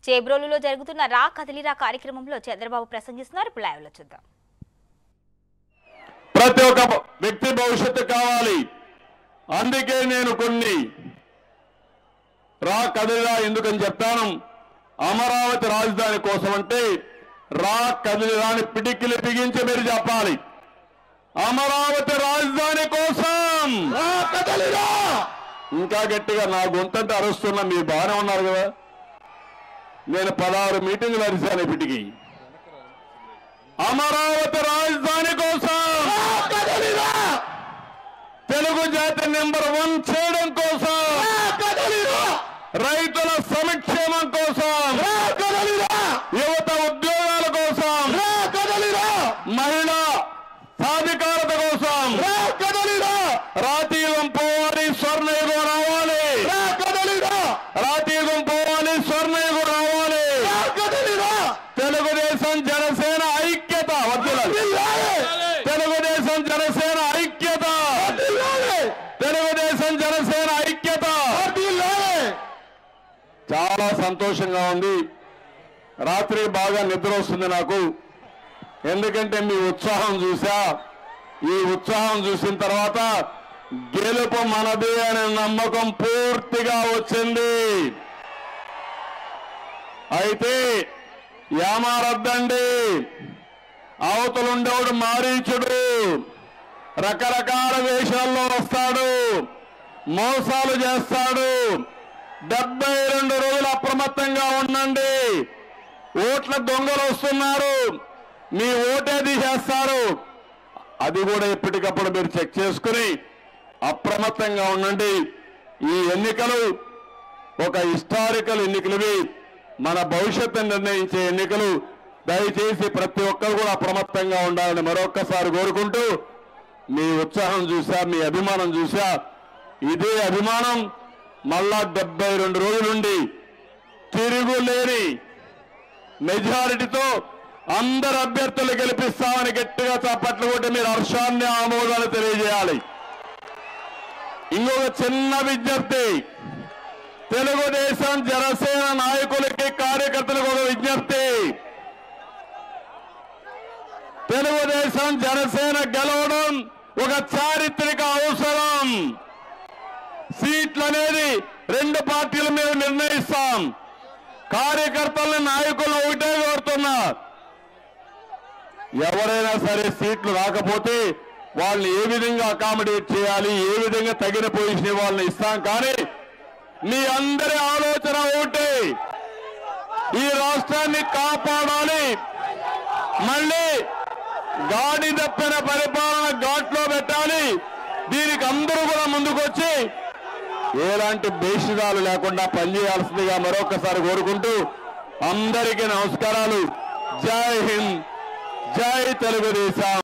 చేబ్రోలులో జరుగుతున్న రా కదిలిరా కార్యక్రమంలో చంద్రబాబు ప్రసంగిస్తున్నారు ఇప్పుడు లైవ్లో చూద్దాం ప్రతి ఒక్క వ్యక్తి భవిష్యత్తు కావాలి అందుకే నేను కొన్ని రా కదిలిరా ఎందుకని చెప్తాను అమరావతి రాజధాని కోసం అంటే రా కదిలిరా అని పిడికిలి బిగించి మీరు చెప్పాలి అమరావతి రాజధాని కోసం రా కదిలిరా ఇంకా గట్టిగా నా గొంతంటే అరుస్తున్నా మీరు బాగానే ఉన్నారు కదా నేను పదహారు మీటింగులు అరిశాను ఇప్పటికి అమరావతి రాజధాని కోసం తెలుగు జాతి నెంబర్ వన్ చేయడం కోసం రైతుల సంక్షేమం కోసం యువత ఉద్యోగాల కోసం మహిళా సాధికారత కోసం రాతీయుగం పోవాలి స్వర్ణయుగం రావాలి రాతీయుగం పోవాలి స్వర్ణయుగం రావాలి తెలుగుదేశం జనసేన ఐక్యత వర్ధిల్లాలి తెలుగుదేశం జనసేన ఐక్యత తెలుగుదేశం జనసేన ఐక్యత చాలా సంతోషంగా ఉంది రాత్రి బాగా నిద్ర వస్తుంది నాకు ఎందుకంటే మీ ఉత్సాహం చూసా ఈ ఉత్సాహం చూసిన తర్వాత గెలుపు మనది అనే నమ్మకం పూర్తిగా వచ్చింది అయితే ఏమారద్దండి అవతలుండేవాడు మారీచుడు రకరకాల వేషాల్లో వస్తాడు మోసాలు చేస్తాడు డెబ్బై రెండు రోజులు అప్రమత్తంగా ఉండండి ఓట్ల దొంగలు వస్తున్నారు మీ ఓటే తీసేస్తారు అది కూడా ఎప్పటికప్పుడు మీరు చెక్ చేసుకుని అప్రమత్తంగా ఉండండి ఈ ఎన్నికలు ఒక హిస్టారికల్ ఎన్నికలవి మన భవిష్యత్తును నిర్ణయించే ఎన్నికలు దయచేసి ప్రతి ఒక్కరు కూడా అప్రమత్తంగా ఉండాలని మరొక్కసారి కోరుకుంటూ మీ ఉత్సాహం చూసా మీ అభిమానం చూసా ఇదే అభిమానం మళ్ళా డెబ్బై రెండు రోజులుండి తిరుగులేని మెజారిటీతో అందరు అభ్యర్థులు గెలిపిస్తామని గట్టిగా చప్పట్లు కొట్టి మీరు హర్షాన్ని ఆమోదాన్ని తెలియజేయాలి ఇంకొక చిన్న విజ్ఞప్తి తెలుగుదేశం జనసేన నాయకులకి కార్యకర్తలకు ఒక విజ్ఞప్తి తెలుగుదేశం జనసేన గెలవడం ఒక చారిత్రక అవసరం సీట్లు అనేది రెండు పార్టీల మీద నిర్ణయిస్తాం కార్యకర్తలని నాయకులు ఒకటే కోరుతున్నా ఎవరైనా సరే సీట్లు రాకపోతే వాళ్ళని ఏ విధంగా అకామిడేట్ చేయాలి ఏ విధంగా తగిన పొజిషన్ వాళ్ళని ఇస్తాం కానీ మీ అందరి ఆలోచన ఒకటి ఈ రాష్ట్రాన్ని కాపాడాలి మళ్ళీ గాడి తప్పిన పరిపాలన ఘాట్లో పెట్టాలి దీనికి అందరూ కూడా ముందుకొచ్చి ఎలాంటి భేషిదాలు లేకుండా పనిచేయాల్సిందిగా మరొకసారి కోరుకుంటూ అందరికీ నమస్కారాలు జై హింద్ జై తెలుగుదేశం